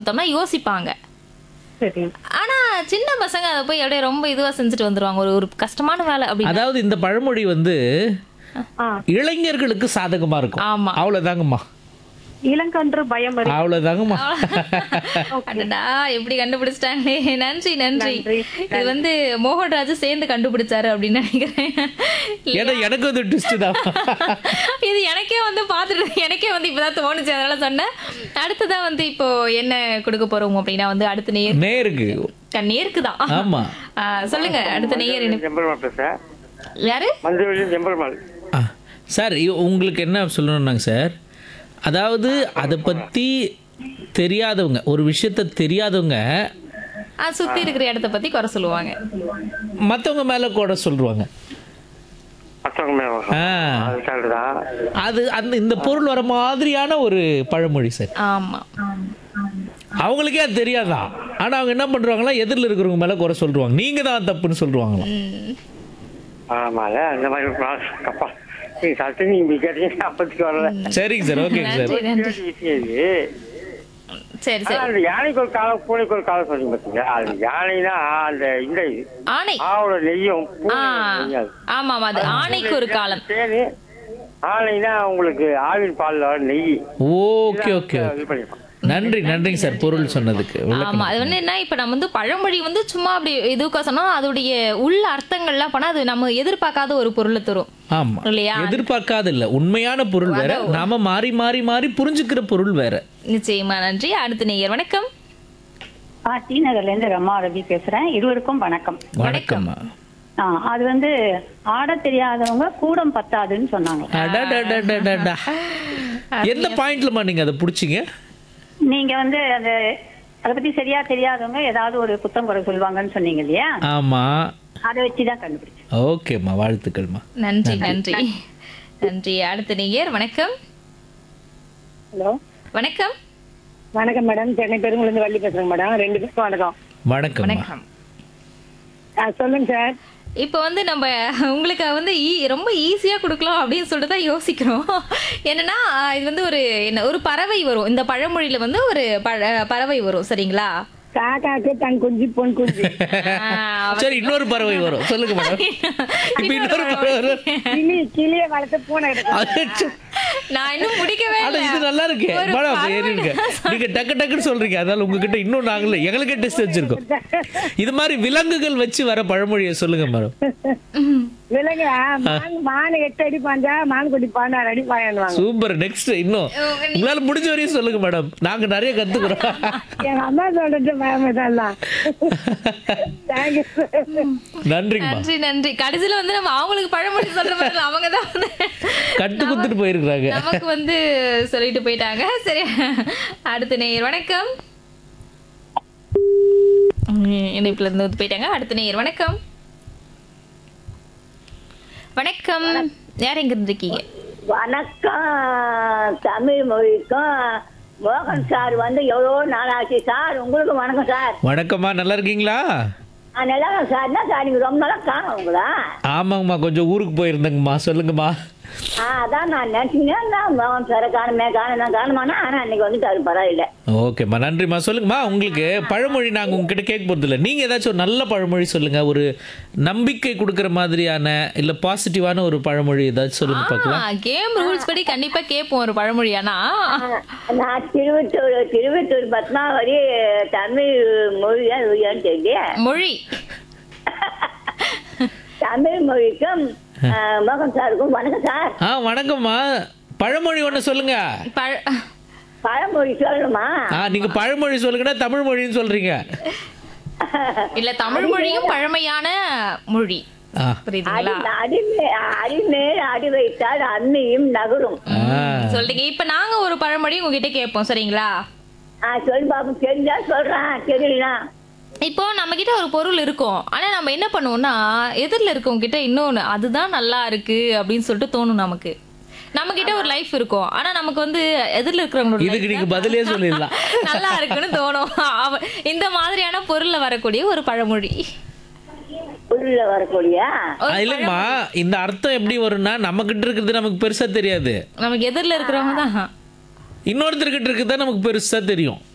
கொடுத்தோம்னா யோசிப்பாங்க சரி ஆனா சின்ன பசங்க அதை போய் அப்படியே ரொம்ப இதுவா செஞ்சுட்டு வந்துருவாங்க ஒரு ஒரு கஷ்டமான வேலை அப்படி அதாவது இந்த பழமொழி வந்து ஆ இளைஞர்களுக்கு சாதகமா இருக்கும் ஆமா அவ்வளவுதாங்கம்மா இளங்கன்று பயம் அறி- அவ்வளவுதாங்கம்மா அடடா எப்படி கண்டுபிடிச்சிட்டாங்களே நன்றி நன்றி நன்றி, இது வந்து மோகன்ராஜ் சேர்ந்து கண்டுபிடிச்சாரு அப்படின்னு நினைக்கிறேன் ஏன்னா எனக்கு வந்து ட்விஸ்ட் தான் இது எனக்கே வந்து பார்த்துட்டு எனக்கே வந்து இப்பதான் தோணுச்சு அதனால சொன்னேன் அடுத்ததான் வந்து இப்போ என்ன கொடுக்க போறோம் அப்படின்னா வந்து அடுத்த நேர் நேருக்கு நேருக்கு தான் ஆமா சொல்லுங்க அடுத்த நேயர் என்ன- ஜெம்பெருமாள் பேசுறேன் யாரு மஞ்சள் ஜெம்பெருமாள் ஆ, சார் இ- உங்களுக்கு என்ன சொல்லணும்னாங்க சார் அதாவது அதை பத்தி தெரியாதவங்க ஒரு விஷயத்த தெரியாதவங்க ஆ, சுத்தி இருக்கிற இடத்த பத்தி குறை சொல்லுவாங்க மத்தவங்க மேல கூட சொல்லுவாங்க மற்றவங்க மேல ஆ. அது கரெக்டு தான் அது அந்த இந்த பொருள் வர மாதிரியான ஒரு பழமொழி சார் ஆமா அவங்களுக்கே அது தெரியாதான் ஆனா அவங்க என்ன பண்றாங்களா எதிரில் இருக்கிறவங்க மேல குறை சொல்லுவாங்க நீங்க தான் தப்புன்னு சொல்லுவாங்களாம் ம். ஆமால அந்த மாதிரி ஒரு process. அப்பா நீங்க சட்டு நீங்க இப்படி கேட்டீங்க அப்பத்துக்கு வரல சரிங்க சார் ஓகேங்க சார் நன்றி நன்றி விஷயம் இது சரி ஆனா சரி அந்த யானைக்கு ஒரு காலம் பூனைக்கு ஒரு காலம் சொல்றீங்க பாத்தீங்க அது யானைனா அந்த இந்த இது ஆணை ஆவோட நெய்யும் ஆ பூனை நெய்யும் அது. ஆமா ஆமா அது ஆணைக்கு ஒரு காலம் தேனு ஆனைனா உங்களுக்கு ஆவின் பால்ல வர நெய் ஓகே ஓகே இது பண்ணிருப்பாங்க நன்றி நன்றிங்க சார் பொருள் சொன்னதுக்கு ஆமா விளக்கம் அது வந்து என்ன இப்ப நம்ம வந்து பழமொழி வந்து சும்மா அப்படி இதுக்கா சொன்னா அதோடைய உள்ள அர்த்தங்கள்லாம் பண்ணா அது நம்ம எதிர்பார்க்காத ஒரு பொருளை தரும் ஆமா இல்லையா? எதிர்பார்க்காத இல்ல உண்மையான பொருள் வேற நாம மாறி மாறி மாறி புரிஞ்சுக்கிற பொருள் வேற நிச்சயமா நன்றி அடுத்த நேயர் வணக்கம் ஆ டி நகர்ல இருந்து ரமா ரவி பேசுறேன் இருவருக்கும் வணக்கம் வணக்கம்மா ஆ, அது வந்து ஆட தெரியாதவங்க கூடம் பத்தாதுன்னு சொன்னாங்க அடடடடடடா. எந்த பாயிண்ட்லமா நீங்க அதை புடிச்சீங்க நீங்க வந்து அந்த அதை பத்தி சரியா தெரியாதவங்க ஏதாவது ஒரு குத்தம் குறை சொல்லுவாங்கன்னு சொன்னீங்க இல்லையா ஆமா அதை வச்சுதான் கண்டுபிடிச்சேன் ஓகேம்மா வாழ்த்துக்கள்மா நன்றி நன்றி நன்றி அடுத்த நேயர் வணக்கம் ஹலோ வணக்கம் வணக்கம் மேடம் சென்னை பெருங்குளந்து வள்ளி பேசுறேங்க மேடம் ரெண்டு பேருக்கும் வணக்கம் வணக்கம்மா வணக்கம் ஆ, சொல்லுங்க சார் இப்போ வந்து நம்ம உங்களுக்கு வந்து ஈ ரொம்ப ஈஸியா கொடுக்கலாம் அப்படின்னு சொல்லிட்டு தான் யோசிக்கிறோம் என்னன்னா இது வந்து ஒரு என்ன ஒரு பறவை வரும் இந்த பழமொழியில வந்து ஒரு பழ- பறவை வரும் சரிங்களா காக்காக்கு தன் குஞ்சு பொன் குஞ்சு ஆஹ் சரி இன்னொரு பறவை வரும் சொல்லுங்க மேடம் இப்ப இன்னொரு பறவை வரும் கிளி கிளிய வளர்த்து பூனை கிட்ட அச்சோ. நான் இன்னும் முடிக்கவே ஆனா இல்லை இது நல்லா இருக்கு ஒரு மேடம் பறவை ஏறிடுங்க நீங்க டக்கு டக்குன்னு சொல்றீங்க அதனால உங்ககிட்ட இன்னும் நாங்களே எங்களுக்கே டெஸ்ட் வச்சிருக்கோம் இது மாதிரி விலங்குகள் வச்சு வர பழமொழியை சொல்லுங்க மேடம் விலங்கு மான் மான் எட்டு அடி பாஞ்சா மான் குட்டி பதினாறு அடி பாயன்னுவாங்க சூப்பர் நெக்ஸ்ட் இன்னும் உங்களால முடிஞ்ச வரையும் சொல்லுங்க மேடம் நாங்க நிறைய கத்துக்கிறோம் எங்க அம்மா சொல்றது மேம் இதெல்லாம் தேங்க்யூ நன்றிங்கம்மா நன்றி நன்றி கடைசியில வந்து நம்ம அவங்களுக்கு பழமொழி சொல்ற மாதிரி அவங்க தான் வந்து கட்டு குத்துட்டு போயிருக்கிறாங்க நமக்கு வந்து சொல்லிட்டு போயிட்டாங்க சரி அடுத்த நேயர் வணக்கம் உம், இணைப்புல இருந்து வந்து போயிட்டாங்க அடுத்த நேயர் வணக்கம் வணக்கம் யார் எங்க இருந்திருக்கீங்க வணக்கம் தமிழ் மொழிக்கும் மோகன் சார் வந்து எவ்வளோ நாள் ஆச்சு சார் உங்களுக்கு வணக்கம் சார் வணக்கம்மா நல்லா இருக்கீங்களா ஆ, நல்லா இருக்கேன் சார் என்ன சார் நீங்க ரொம்ப நாளாக காணும் உங்களா ஆமாங்கம்மா கொஞ்சம் ஊருக்கு போயிருந்தேங்கம்மா சொல்லுங்கம்மா ஆ அதான் நான் நினச்சிங்கன்னா மோகன் சாரை காணுமே காணும் காணுமானா ஆனால் அன்னைக்கு வந்துட்டாரு பரவாயில்ல ஓகேம்மா நன்றிம்மா சொல்லுங்கம்மா உங்களுக்கு பழமொழி நாங்கள் உங்ககிட்ட கேட்க போகிறது இல்லை நீங்கள் ஏதாச்சும் ஒரு நல்ல பழமொழி சொல்லுங்க ஒரு நம்பிக்கை கொடுக்குற மாதிரியான இல்லை பாசிட்டிவான ஒரு பழமொழி ஏதாச்சும் சொல்லுங்க பார்க்கலாம் கேம் ரூல்ஸ் படி கண்டிப்பா கேட்போம் ஒரு பழமொழி ஆனா நான் திருவத்தூர் திருவத்தூர் பத்மாவதி தமிழ் மொழியா இல்லையான்னு தெரியல மொழி தமிழ் மொழிக்கும் ஆ, மோகன் சாருக்கும் வணக்கம் சார் ஆ வணக்கம்மா பழமொழி ஒன்று சொல்லுங்க பழ பழமொழி சொல்லணுமா ஆ நீங்கள் பழமொழி சொல்லுங்கன்னா தமிழ் மொழின்னு சொல்கிறீங்க இல்ல தமிழ் மொழியும் பழமையான மொழி ஆ புரியுதுங்களா அடி அடிமே அடிமேல் அடி வைத்தால் அம்மியும் நகரும் ஆ சொல்றீங்க இப்ப நாங்க ஒரு பழமொழி உங்ககிட்ட கேட்போம் சரிங்களா ஆ சொல்லி பாப்போம் தெரிஞ்சா சொல்றேன் தெரியலனா இப்போ நம்ம கிட்ட ஒரு பொருள் இருக்கும் ஆனா நம்ம என்ன பண்ணுவோம்னா எதிரில் இருக்கவங்க கிட்ட இன்னொன்னு அதுதான் நல்லா இருக்கு அப்படின்னு சொல்லிட்டு தோணும் நமக்கு நம்ம கிட்ட ஒரு லைஃப் இருக்கும் ஆனா நமக்கு வந்து எதிரில் இருக்கிறவங்களோட இதுக்கு life நீங்கள் பதிலே சொல்லிடலாம் நல்லா இருக்குன்னு தோணும் அவ- இந்த மாதிரியான பொருள்ல வரக்கூடிய ஒரு பழமொழி உள்ள வரக்கூடிய ஒரு ஆ, இல்லைங்கம்மா இந்த அர்த்தம் எப்படி வரும்னா நம்ம கிட்ட இருக்கிறது நமக்கு பெருசா தெரியாது நமக்கு எதிரில் இருக்கிறவங்க தான் இன்னொருத்தர்கிட்ட இருக்கிறது தான் நமக்கு பெருசா தெரியும்